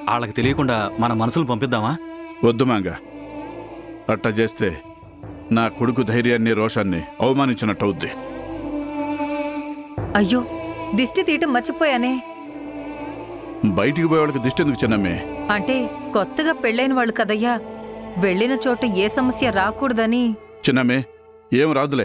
వాళ్ళకి తెలియకుండా మన మనసులు పంపిద్దామా వద్దు మాంగ అట్ట చేస్తే నా కొడుకు ధైర్యాన్ని రోషాన్ని అవమానించినట్టవుద్ది అయ్యో దిష్టి తీయటం మర్చిపోయానే బయటికి పోయే వాళ్ళకి దిష్టి ఎందుకు చిన్నమ్మే అంటే కొత్తగా పెళ్ళైన వాళ్ళు కదయ్యా వెళ్ళిన చోట ఏ సమస్య రాకూడదని చిన్నమ్మే ఏం రాదులే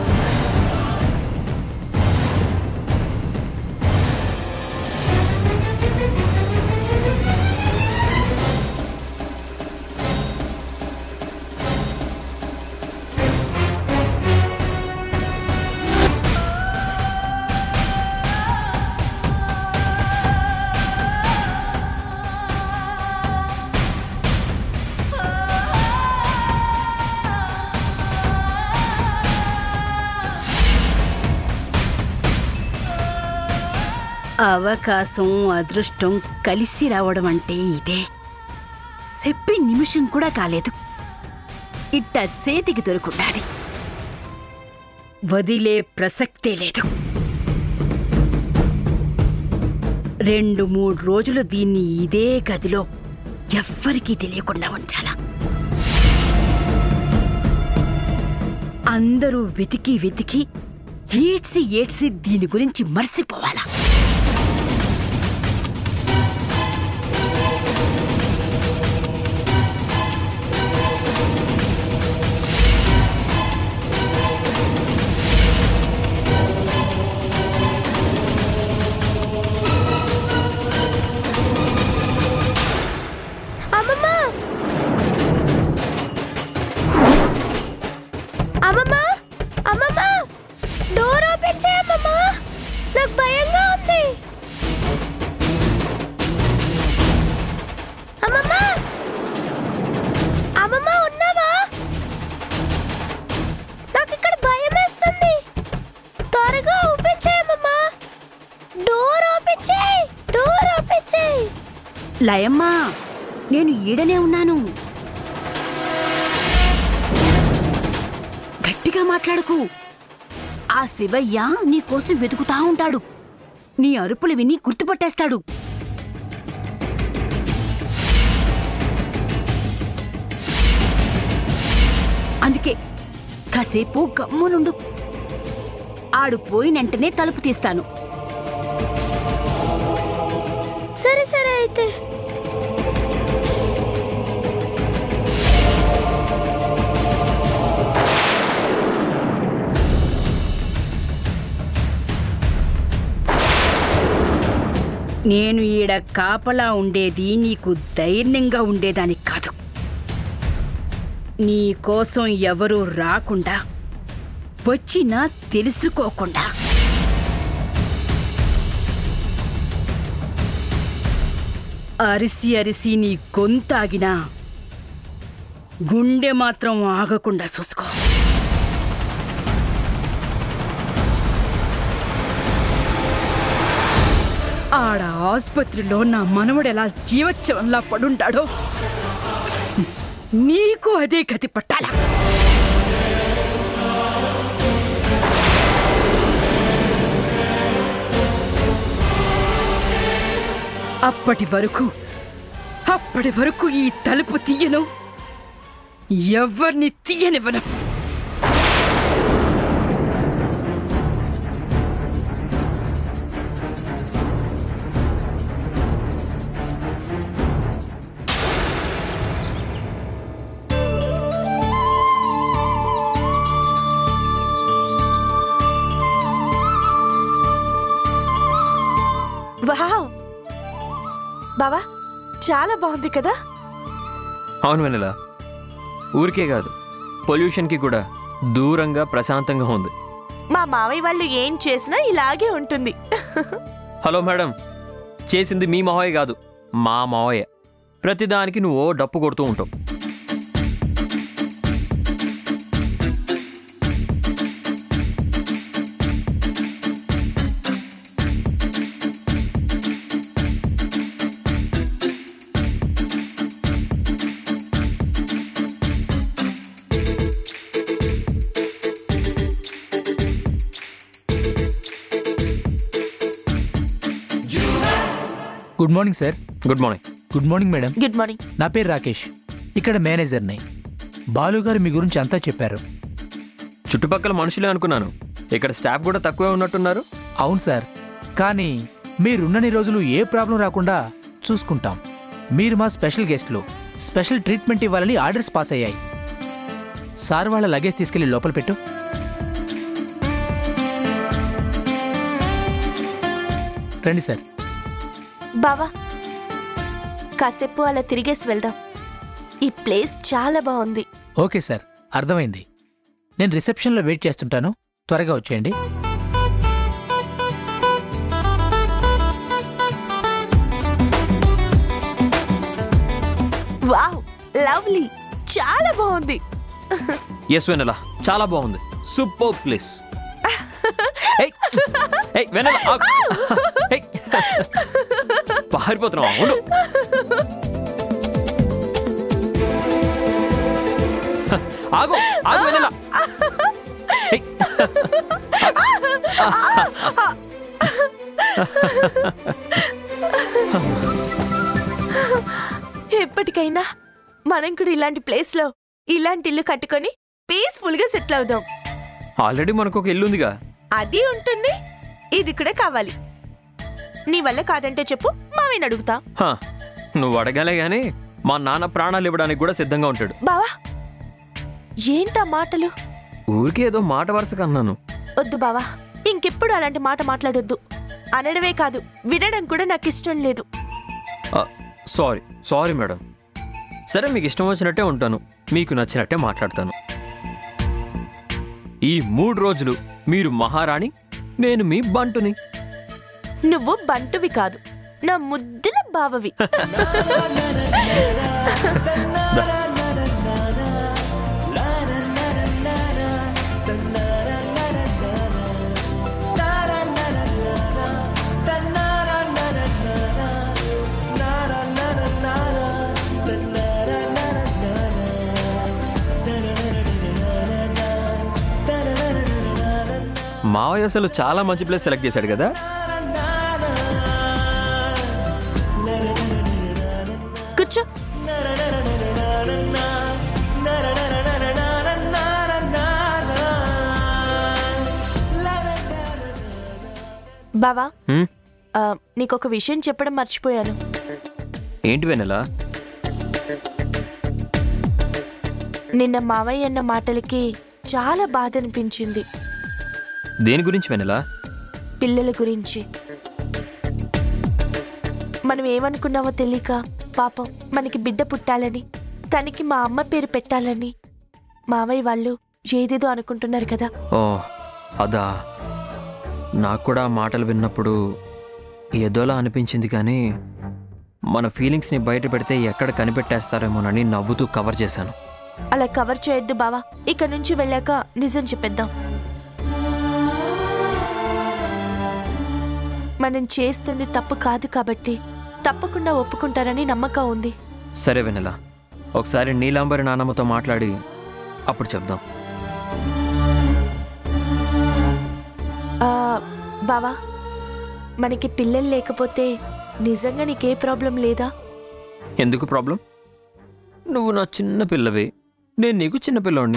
అవకాశం అదృష్టం కలిసి రావడం అంటే ఇదే చెప్పి నిమిషం కూడా కాలేదు ఇట్ట చేతికి దొరుకుండాది వదిలే ప్రసక్తే లేదు రెండు మూడు రోజులు దీన్ని ఇదే గదిలో ఎవ్వరికీ తెలియకుండా ఉంచాలా అందరూ వెతికి వెతికి ఏడ్సి ఏడ్సి దీని గురించి మర్చిపోవాలా అమ్మమ్మ అమ్మమ్మ అమ్మమ్మ డోర్ ఓపెన్ చేయమ్మమ్మ నాకు భయంగా ఉంది అమ్మమ్మ అమ్మమ్మ ఉన్నావా నాకు ఇక్కడ భయం వేస్తుంది త్వరగా ఓపెన్ చేయమ్మమ్మ డోర్ ఓపెన్ చేయి డోర్ ఓపెన్ చేయి లయమ్మా నేను ఈడనే ఉన్నాను గట్టిగా మాట్లాడకు ఆ శివయ్య నీ కోసం వెతుకుతా ఉంటాడు నీ అరుపులు విని గుర్తుపట్టేస్తాడు అందుకే కాసేపు గమ్మునుండు ఆడు పోయినంటనే తలుపు తీస్తాను సరే సరే అయితే నేను ఈడ కాపలా ఉండేది నీకు ధైర్యంగా ఉండేదానికి కాదు నీ కోసం ఎవరూ రాకుండా వచ్చినా తెలుసుకోకుండా అరిసి అరిసి నీ గొంతాగినా గుండె మాత్రం ఆగకుండా చూసుకో ఆడ ఆసుపత్రిలో నా మనవడు ఎలా జీవోత్సవంలా పడుంటాడో నీకు అదే గతి పట్టాలా అప్పటి వరకు అప్పటి వరకు ఈ తలుపు తీయను ఎవరిని తీయనివ్వను వావ్ బావా చాలా బాగుంది కదా అవును వెనెల ఊరికే కాదు పొల్యూషన్కి కూడా దూరంగా ప్రశాంతంగా ఉంది మా మావయ్య వాళ్ళు ఏం చేసినా ఇలాగే ఉంటుంది హలో మేడం చేసింది మీ మావయ్య కాదు మా మావయ్య ప్రతిదానికి నువ్వు ఓ డప్పు కొడుతూ ఉంటావు good morning sir good morning good morning madam good morning నా పేరు రాకేష్ ఇక్కడ మేనేజర్ని బాలు గారు మీ గురించి అంతా చెప్పారు చుట్టుపక్కల మనుషులే అనుకున్నాను ఇక్కడ స్టాఫ్ కూడా తక్కువే ఉన్నట్టున్నారు అవును సార్ కానీ మీరున్నన్ని రోజులు ఏ ప్రాబ్లం రాకుండా చూసుకుంటాం మీరు మా స్పెషల్ గెస్ట్లు స్పెషల్ ట్రీట్మెంట్ ఇవ్వాలని ఆర్డర్స్ పాస్ అయ్యాయి సార్ వాళ్ళ లగేజ్ తీసుకెళ్లి లోపల పెట్టు రండి సార్ బావా కాసేపు అలా తిరిగేసి వెళ్దాం ఈ ప్లేస్ చాలా బాగుంది ఓకే సార్ అర్థమైంది నేను రిసెప్షన్లో వెయిట్ చేస్తుంటాను త్వరగా వచ్చేయండి వావ్ లవ్లీ చాలా బాగుంది ఎస్ వెనెల చాలా బాగుంది సూపర్ ప్లేస్ ఏయ్ ఏయ్ వెనెల ఆగు. ఏయ్ పారిపోతున్నావా ఉండు ఆగు ఆగు వెనెల ఏయ్ ఎప్పటికైనా మనం కూడా ఇలాంటి ప్లేస్ లో ఇలాంటి ఇల్లు కట్టుకొని పీస్ఫుల్ గా సెటిల్ అవుదాం ఆల్రెడీ మనకు ఒక ఇల్లు ఉందిగా అది ఉంటుంది ఇది కూడా కావాలి నీ వల్ల కాదంటే చెప్పు మామయ్యని అడుగుతా హా, నువ్వు అడగాలే గాని మా నాన్న ప్రాణాలు ఇవ్వడానికి కూడా సిద్ధంగా ఉంటాడు బావా ఏంటా మాటలు ఊరికే ఏదో మాట వరుసగా అన్నాను వద్దు బావా ఇంకెప్పుడు అలాంటి మాట మాట్లాడొద్దు అనడమే కాదు వినడం కూడా నాకు ఇష్టం లేదు ఆ, సారీ సారీ మేడం సరే మీకు ఇష్టం వచ్చినట్టే ఉంటాను మీకు నచ్చినట్టే మాట్లాడతాను ఈ మూడు రోజులు మీరు మహారాణి నేను మీ బంటుని నువ్వు బంటువి కాదు నా ముద్దుల బావవి మావయ్య అసలు చాలా మంచి ప్లేస్ సెలెక్ట్ చేశాడు కదా కూర్చో బావా హ్మ్? ఆ, నీకొక విషయం చెప్పడం మర్చిపోయాను ఏంటి వెనెలా నిన్న మావయ్య అన్న మాటలకి చాలా బాధ అనిపించింది దేని గురించి వెనెలా పిల్లల గురించి మనం ఏమనుకున్నామో తెలియక పాపం మనకి బిడ్డ పుట్టాలని తనకి మా అమ్మ పేరు పెట్టాలని మావయ్య వాళ్ళు ఏదేదో అనుకుంటున్నారు కదా ఓ అదా నాకు కూడా ఆ మాటలు విన్నప్పుడు ఏదోలా అనిపించింది కానీ మన ఫీలింగ్స్ని బయట పెడితే ఎక్కడ కనిపెట్టేస్తారేమోనని నవ్వుతూ కవర్ చేశాను అలా కవర్ చేయొద్దు బావా ఇక్కడ నుంచి వెళ్ళాక నిజం చెప్పేద్దాం మనం చేస్తుంది తప్పు కాదు కాబట్టి తప్పకుండా ఒప్పుకుంటారని నమ్మకం ఉంది సరే వెనెలా ఒకసారి నీలాంబరి నాన్నమ్మతో మాట్లాడి అప్పుడు చెప్దాం ఆ, బావా మనకి పిల్లలు లేకపోతే నిజంగా నీకే ప్రాబ్లం లేదా ఎందుకు ప్రాబ్లం నువ్వు నా చిన్న పిల్లవి నేను నీకు చిన్న పిల్లోడిని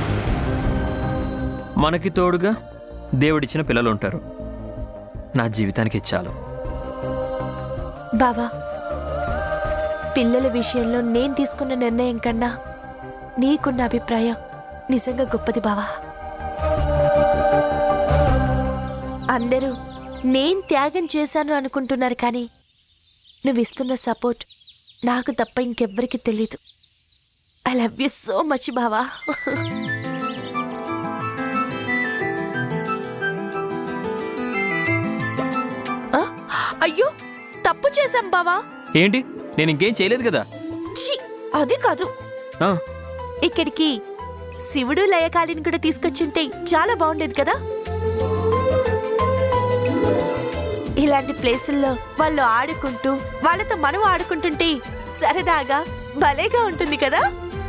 మనకి తోడుగా దేవుడిచ్చిన పిల్లలు ఉంటారు నా జీవితానికి చాలు బావా పిల్లల విషయంలో నేను తీసుకున్న నిర్ణయం కన్నా నీకున్న అభిప్రాయం నిజంగా గొప్పది బావా అందరూ నేను త్యాగం చేశాను అనుకుంటున్నారు కానీ నువ్వు ఇస్తున్న సపోర్ట్ నాకు తప్ప ఇంకెవ్వరికి తెలీదు I love you so much బావా ఆ, అయ్యో తప్పు చేశాం బావా ఏంటి నేను ఇంకేం చేయలేదు కదా ఛీ అది కాదు ఆ, ఇక్కడికి శివుడు లయకాళిని కూడా తీసుకొచ్చింటే చాలా బాగుండేది కదా ఇలాంటి ప్లేసుల్లో వాళ్ళు ఆడుకుంటూ వాళ్ళతో మనం ఆడుకుంటుంటే సరదాగా భలేగా ఉంటుంది కదా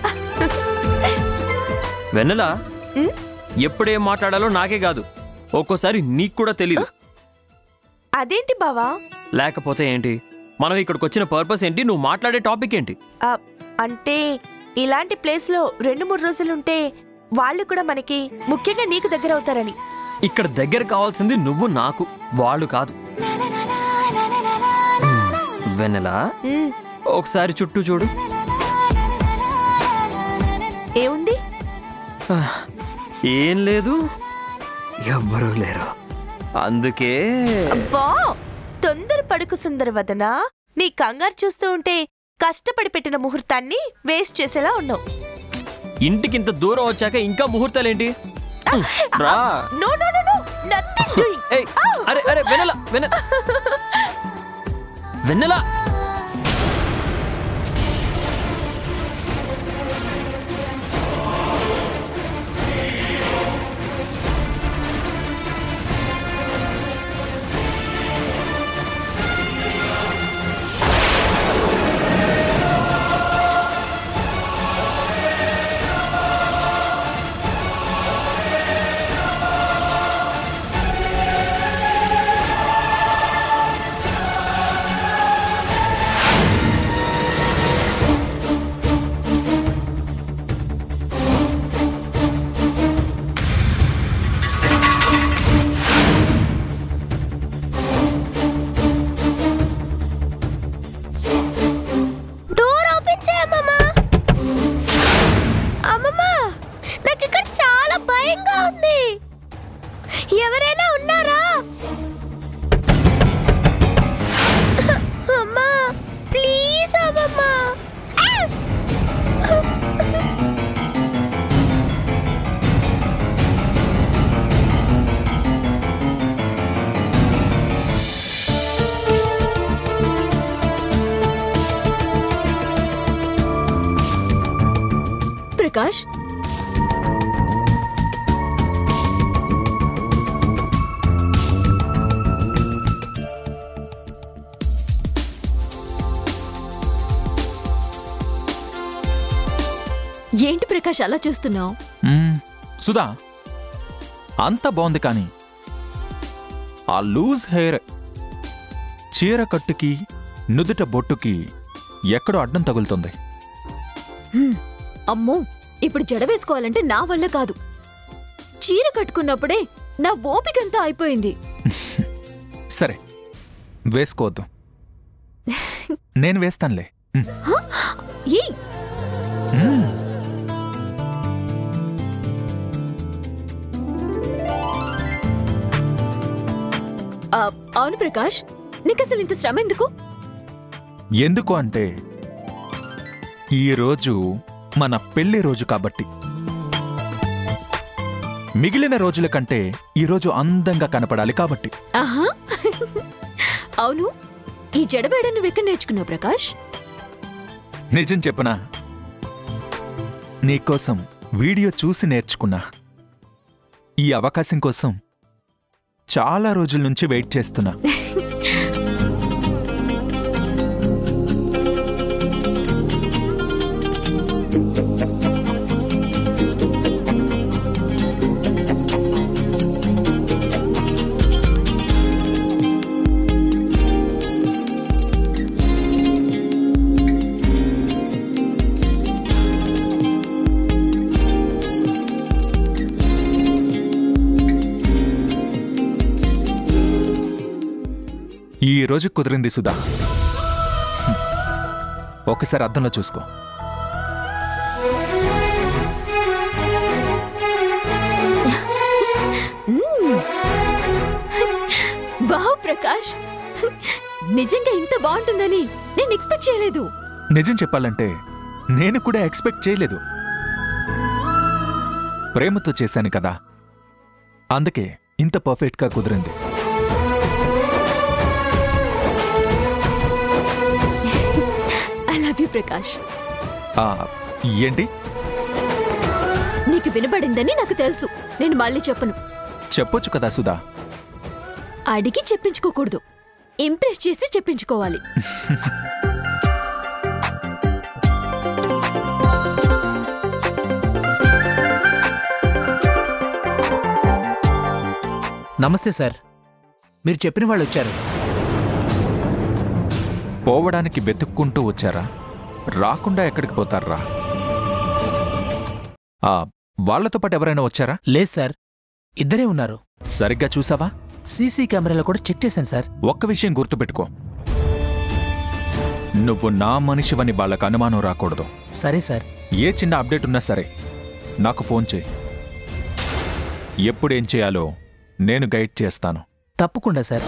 వెన్నెలా ఉమ్, ఎప్పుడేం మాట్లాడాలో నాకే కాదు ఒక్కోసారి నీకు కూడా తెలీదు అదేంటి బావా లేకపోతే ఏంటి మనం ఇక్కడికి వచ్చిన పర్పస్ ఏంటి నువ్వు మాట్లాడే టాపిక్ ఏంటి ఆ, అంటే ఇలాంటి ప్లేస్లో రెండు మూడు రోజులుంటే వాళ్ళు కూడా మనకి ముఖ్యంగా నీకు దగ్గర అవుతారని ఇక్కడ దగ్గర కావాల్సింది నువ్వు నాకు వాళ్ళు కాదు వెన్నెలా మ్, ఒకసారి చుట్టూ చూడు ఏముంది ఏం లేదు ఎవ్వరూ లేరు అందుకే అబ్బా తొందర పడుకు సుందరవదన నీ కంగారు చూస్తూ ఉంటే కష్టపడి పెట్టిన ముహూర్తాన్ని వేస్ట్ చేసేలా ఉన్నావు ఇంటికి ఇంత దూరం వచ్చాక ఇంకా ముహూర్తాలేంటి రా no no no no nothing doing ఏయ్ అరే అరే వెన్నెల వెన్నెల వెన్నెల డోర్ ఓపెన్ చేయమ్మా అమ్మమ్మ నాకు ఇక్కడ చాలా భయంగా ఉంది ఎవరైనా ఉన్నారా అమ్మా ప్లీజ్ అమ్మమ్మ ప్రకాష్ ఏంటి ప్రకాష్ అలా చూస్తున్నావు మ్మ్. సుధా అంత బాగుంది కానీ ఆ లూజ్ హెయిర్ చీర కట్టుకి నుదుట బొట్టుకి ఎక్కడో అడ్డం తగులుతుంది అమ్మో ఇప్పుడు జడ వేసుకోవాలంటే నా వల్ల కాదు చీర కట్టుకున్నప్పుడే నా ఓపికంతా అయిపోయింది సరే వేసుకోవద్దు నేను వేస్తానులే మ్మ్. ఏ మ్మ్. ఆ, అవును ప్రకాష్ నీకు అసలు ఇంత శ్రమ ఎందుకు ఎందుకు అంటే ఈ రోజు మన పెళ్లి రోజు కాబట్టి మిగిలిన రోజుల కంటే ఈ రోజు అందంగా కనపడాలి కాబట్టి ఆహా అవును ఈ జడబేడ నువ్వు ఎక్కడ నేర్చుకున్నావు ప్రకాష్ నిజం చెప్పనా నీకోసం వీడియో చూసి నేర్చుకున్నా ఈ అవకాశం కోసం చాలా రోజుల నుంచి వెయిట్ చేస్తున్నా ఈ రోజు కుదిరింది సుధా హ్మ్. ఒకసారి అద్దంలో చూసుకో వావ్ ప్రకాష్ నిజంగా ఇంత బాగుంటుందని నేను ఎక్స్పెక్ట్ చేయలేదు నిజం చెప్పాలంటే నేను కూడా ఎక్స్పెక్ట్ చేయలేదు ప్రేమతో చేశాను కదా అందుకే ఇంత పర్ఫెక్ట్గా కుదిరింది ఐ లవ్ యూ ప్రకాష్ ఆ, ఏంటి నీకు వినబడిందని నాకు తెలుసు నేను మళ్ళీ చెప్పను చెప్పొచ్చు కదా సుధా అడిగి చెప్పించుకోకూడదు ఇంప్రెస్ చేసి చెప్పించుకోవాలి నమస్తే సార్ మీరు చెప్పిన వాళ్ళు వచ్చారు పోవడానికి వెతుక్కుంటూ వచ్చారా రాకుండా ఎక్కడికి పోతారా ఆ వాళ్ళతో పాటు ఎవరైనా వచ్చారా లేదు సార్ ఇద్దరే ఉన్నారు సరిగ్గా చూసావా సీసీ కెమెరాలో కూడా చెక్ చేశాను సార్ ఒక్క విషయం గుర్తుపెట్టుకో నువ్వు నా మనిషివని వాళ్ళకు అనుమానం రాకూడదు సరే సార్ ఏ చిన్న అప్డేట్ ఉన్నా సరే నాకు ఫోన్ చేయి ఎప్పుడేం చేయాలో నేను గైడ్ చేస్తాను తప్పకుండా సార్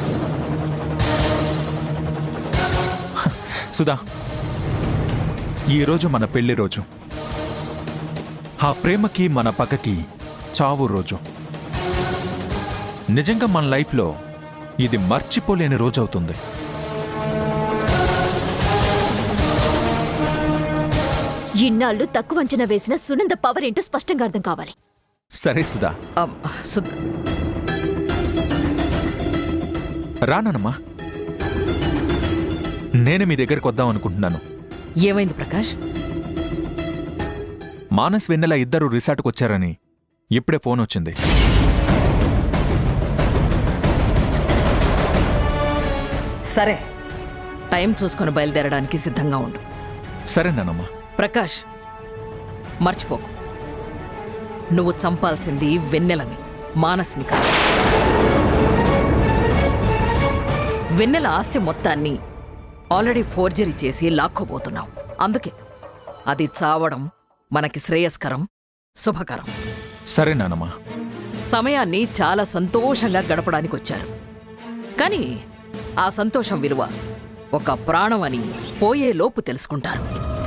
సుధా ఈరోజు మన పెళ్లి రోజు ఆ ప్రేమకి మన పగకి చావు రోజు నిజంగా మన లైఫ్లో ఇది మర్చిపోలేని రోజు అవుతుంది ఇన్నాళ్ళు తక్కువ అంచనా వేసిన సునంద పవర్ ఏంటో స్పష్టంగా అర్థం కావాలి సరే సుధా రానమ్మా నేను మీ దగ్గరికి వద్దాం అనుకుంటున్నాను ఏమైంది ప్రకాష్ మానస్ వెన్నెల ఇద్దరు రిసార్ట్కి వచ్చారని ఇప్పుడే ఫోన్ వచ్చింది సరే టైం చూసుకొని బయలుదేరడానికి సిద్ధంగా ఉండు సరేనానమ్మా ప్రకాష్ మర్చిపోకు నువ్వు చంపాల్సింది వెన్నెలని మానస్ని కాదు వెన్నెల ఆస్తి మొత్తాన్ని ఆల్రెడీ ఫోర్జరీ చేసి లాక్కోబోతున్నావు అందుకే అది చావడం మనకి శ్రేయస్కరం శుభకరం సరేనానమ్మా సమయాన్ని చాలా సంతోషంగా గడపడానికి వచ్చారు కానీ ఆ సంతోషం విలువ ఒక ప్రాణం అని పోయే లోపు తెలుసుకుంటారు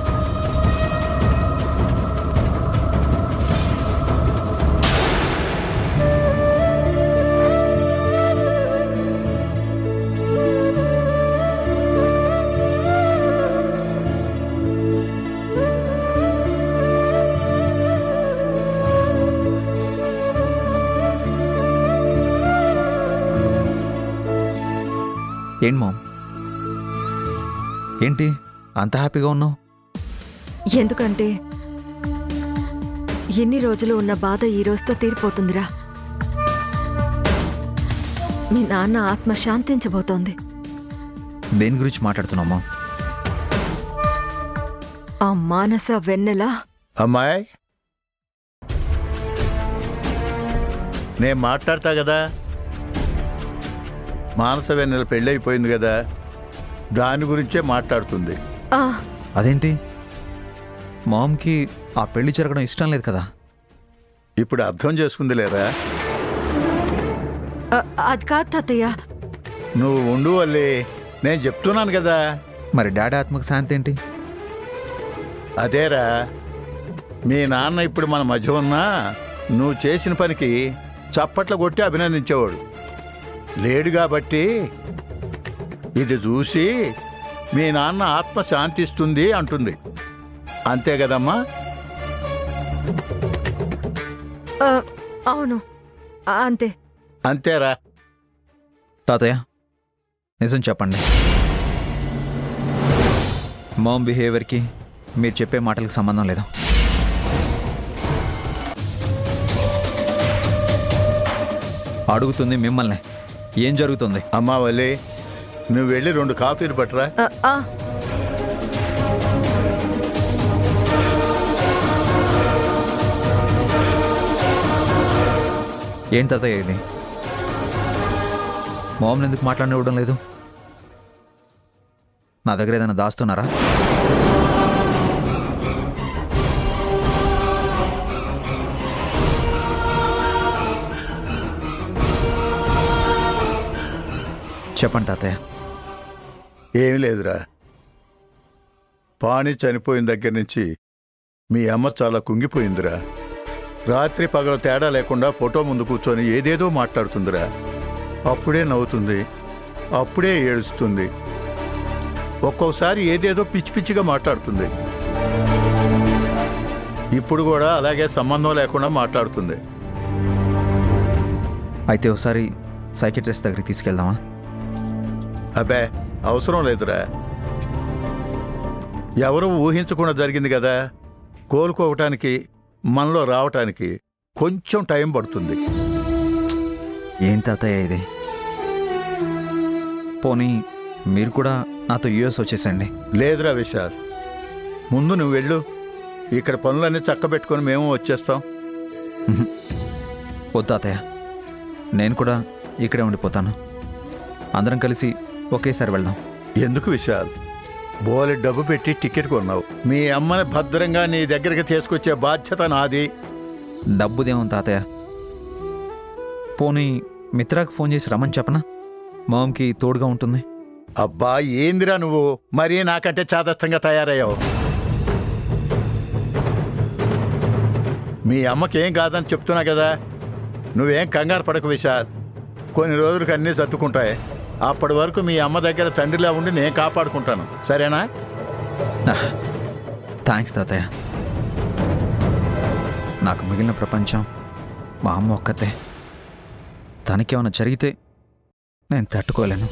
ఏంటి మామ్ ఏంటి అంత హ్యాపీగా ఉన్నావు ఎందుకంటే ఎన్ని రోజులు ఉన్న బాధ ఈ రోజుతో తీరిపోతుందిరా మీ నాన్న ఆత్మ శాంతించబోతోంది దేని గురించి మాట్లాడుతున్నావు మామ్ ఆ మానస వెన్నెల అమ్మాయి నేను మాట్లాడతా కదా మానస వెన్నెల పెళ్ళైపోయింది కదా దాని గురించే మాట్లాడుతుంది ఆ, అదేంటి మామ్కి ఆ పెళ్లి జరగడం ఇష్టం లేదు కదా ఇప్పుడు అర్థం చేసుకుంది లేరా ఆ, అది కాదు తాతయ్య నువ్వు ఉండు వల్లి నేను చెప్తున్నాను కదా మరి డాడీ ఆత్మకు శాంతి ఏంటి అదేరా మీ నాన్న ఇప్పుడు మన మధ్య ఉన్నా నువ్వు చేసిన పనికి చప్పట్లు కొట్టి అభినందించేవాడు లేడు కాబట్టి ఇది చూసి మీ నాన్న ఆత్మ శాంతిస్తుంది అంటుంది అంతే కదమ్మా ఆ, అవును ఆ, అంతే అంతేరా తాతయ్య నిజం చెప్పండి మామ్ బిహేవియర్కి మీరు చెప్పే మాటలకు సంబంధం లేదు అడుగుతుంది మిమ్మల్ని ఏం జరుగుతుంది అమ్మా వల్లి నువ్వు వెళ్ళి రెండు కాఫీలు పట్టరా ఆ, ఆ, ఏంటి తాతయ్య ఇది మామ్ని ఎందుకు మాట్లాడినివ్వడం లేదు నా దగ్గర ఏదైనా దాస్తున్నారా చెప్పండి తాతయ్య ఏం లేదురా పాణి చనిపోయిన దగ్గర నుంచి మీ అమ్మ చాలా కుంగిపోయిందిరా రాత్రి పగల తేడా లేకుండా ఫోటో ముందు కూర్చొని ఏదేదో మాట్లాడుతుందిరా అప్పుడే నవ్వుతుంది అప్పుడే ఏడుస్తుంది ఒక్కోసారి ఏదేదో పిచ్చి పిచ్చిగా మాట్లాడుతుంది ఇప్పుడు కూడా అలాగే సంబంధం లేకుండా మాట్లాడుతుంది అయితే ఒకసారి సైకెట్రిస్ట్ దగ్గరికి తీసుకెళ్దామా అబ్బే అవసరం లేదురా ఎవరు ఊహించకుండా జరిగింది కదా కోలుకోవటానికి మనలో రావటానికి కొంచెం టైం పడుతుంది ఏంటి తాతయ్య ఇది పోనీ మీరు కూడా నాతో యుఎస్ వచ్చేసండి లేదురా విశాల్ ముందు నువ్వు వెళ్ళు ఇక్కడ పనులన్నీ చక్కబెట్టుకొని మేము వచ్చేస్తాం వద్దు అత్తయ్య నేను కూడా ఇక్కడే ఉండిపోతాను అందరం కలిసి ఒకేసారి వెళ్దాం ఎందుకు విశాల్ బోలె డబ్బు పెట్టి టికెట్ కొన్నావు మీ అమ్మని భద్రంగా నీ దగ్గరికి తీసుకొచ్చే బాధ్యత నాది డబ్బుదేమో తాతయ్య పోనీ మిత్రాకు ఫోన్ చేసి రమ్మని చెప్పనా మామ్కి తోడుగా ఉంటుంది అబ్బా ఏందిరా నువ్వు మరీ నాకంటే చాదస్తంగా తయారయ్యావు మీ అమ్మకేం కాదని చెప్తున్నా కదా నువ్వేం కంగారు పడకు విశాల్ కొన్ని రోజులకు అన్నీ సర్దుకుంటాయి అప్పటి వరకు మీ అమ్మ దగ్గర తండ్రిలా ఉండి నేను కాపాడుకుంటాను సరేనా థ్యాంక్స్ తాతయ్య నాకు మిగిలిన ప్రపంచం మా అమ్మ ఒక్కతే తనకేమైనా జరిగితే నేను తట్టుకోలేను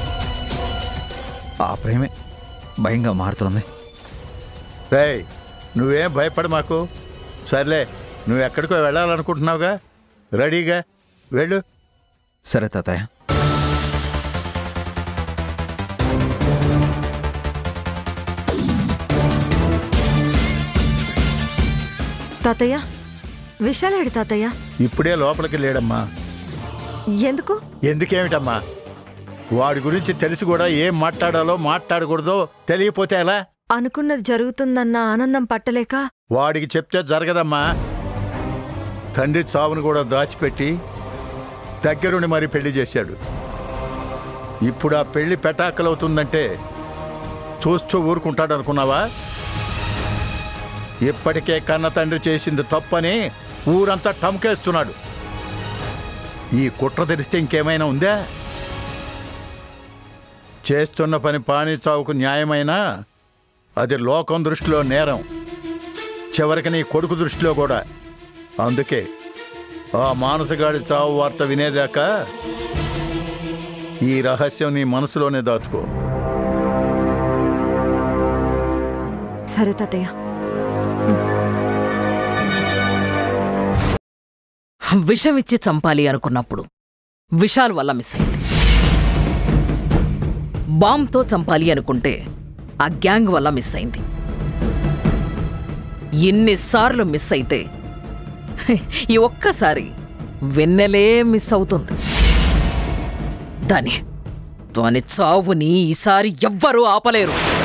ఆ ప్రేమే భయంగా మారుతుంది రేయ్ నువ్వేం భయపడ మాకు సర్లే నువ్వు ఎక్కడికో వెళ్ళాలనుకుంటున్నావుగా రెడీగా వెళ్ళు సరే తాతయ్య తాతయ్య విశాలేడు తాతయ్య ఇప్పుడే లోపలికి లేడమ్మా ఎందుకు ఎందుకేమిటమ్మా వాడి గురించి తెలిసి కూడా ఏం మాట్లాడాలో మాట్లాడకూడదో తెలియపోతే ఎలా అనుకున్నది జరుగుతుందన్న ఆనందం పట్టలేక వాడికి చెప్తే జరగదమ్మా తండ్రి చావును కూడా దాచిపెట్టి దగ్గరుండి మరి పెళ్లి చేశాడు ఇప్పుడు ఆ పెళ్లి పెటాకలవుతుందంటే చూస్తూ ఊరుకుంటాడు అనుకున్నావా ఇప్పటికే కన్న తండ్రి చేసింది తప్పని ఊరంతా టమ్కేస్తున్నాడు ఈ కుట్ర తెలిస్తే ఇంకేమైనా ఉందా చేస్తున్న పని పాణి చావుకు న్యాయమైనా అది లోకం దృష్టిలో నేరం చివరికి నీ కొడుకు దృష్టిలో కూడా అందుకే ఆ మానసగాడి చావు వార్త వినేదాకా ఈ రహస్యం నీ మనసులోనే దాచుకో సరే తాతయ్య విషం ఇచ్చి చంపాలి అనుకున్నప్పుడు విషాల్ వల్ల మిస్ అయింది బాంబ్తో చంపాలి అనుకుంటే ఆ గ్యాంగ్ వల్ల మిస్ అయింది ఎన్నిసార్లు మిస్ అయితే ఈ ఒక్కసారి వెన్నెలే మిస్ అవుతుంది దాని దాని చావుని ఈసారి ఎవ్వరూ ఆపలేరు